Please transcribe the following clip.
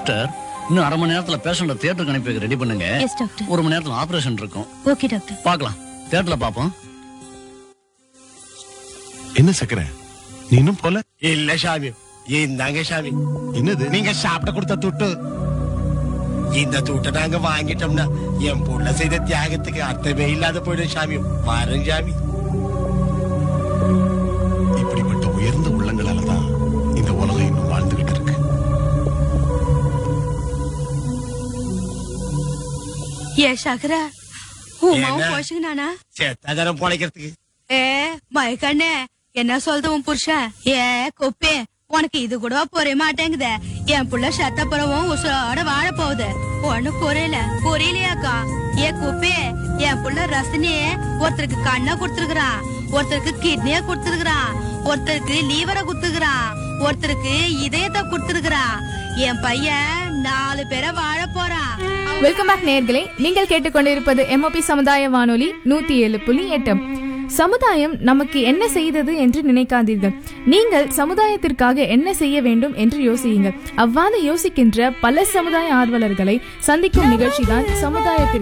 Sister இன்னும் அரை மணி நேரத்துல பேஷண்ட தியேட்டருக்கு அனுப்பி ரெடி பண்ணுங்க எஸ் டாக்டர் ஒரு மணி நேரத்துல ஆபரேஷன் இருக்கும் ஓகே டாக்டர் பார்க்கலாம் தியேட்டர்ல பாப்போம் என்ன சக்கரை நீ இன்னும் போல இல்ல சாமி இந்தாங்க சாமி என்னது நீங்க சாப்பிட கொடுத்த துட்டு இந்த துட்டை நாங்க வாங்கிட்டோம்னா என் புள்ள செய்த தியாகத்துக்கு அர்த்தமே இல்லாத போயிடும் சாமி பாருங்க சாமி இப்படிப்பட்ட உயர்ந்த உள்ளங்களால தான் இந்த உலகம் இன்னும் வாழ்ந்துகிட்டு இருக்கு ஏ சகரா உமாவும் என்ன? போஷங்கனானா செத்தாதாரம் பொழைக்கிறதுக்கு ஏ மயக்கண்ணே என்ன சொல்றது உன் புருஷன் ஏ கொப்பே உனக்கு இது கூட புரிய மாட்டேங்குதே என் புள்ள சத்த புறவும் உசோட வாழ போகுது ஒண்ணு புரியல புரியலையாக்கா ஏ குப்பே என் புள்ள ரசனி ஒருத்தருக்கு கண்ணை கொடுத்துருக்கான் ஒருத்தருக்கு கிட்னிய கொடுத்துருக்கான் ஒருத்தருக்கு லீவரை குத்துக்கிறான் ஒருத்தருக்கு இதயத்தை கொடுத்துருக்கான் என் பையன் நாலு பேரை வாழ போறான் வெல்கம் பேக் நேயர்களே நீங்கள் கேட்டுக்கொண்டிருப்பது எம்ஓபி சமுதாய வானொலி நூத்தி ஏழு புள்ளி எட்டு சமுதாயம் நமக்கு என்ன செய்தது என்று நினைக்காதீர்கள் நீங்கள் சமுதாயத்திற்காக என்ன செய்ய வேண்டும் என்று யோசியுங்கள் அவ்வாறு யோசிக்கின்ற பல சமுதாய ஆர்வலர்களை சந்திக்கும் நிகழ்ச்சிதான் சமுதாயத்திற்கு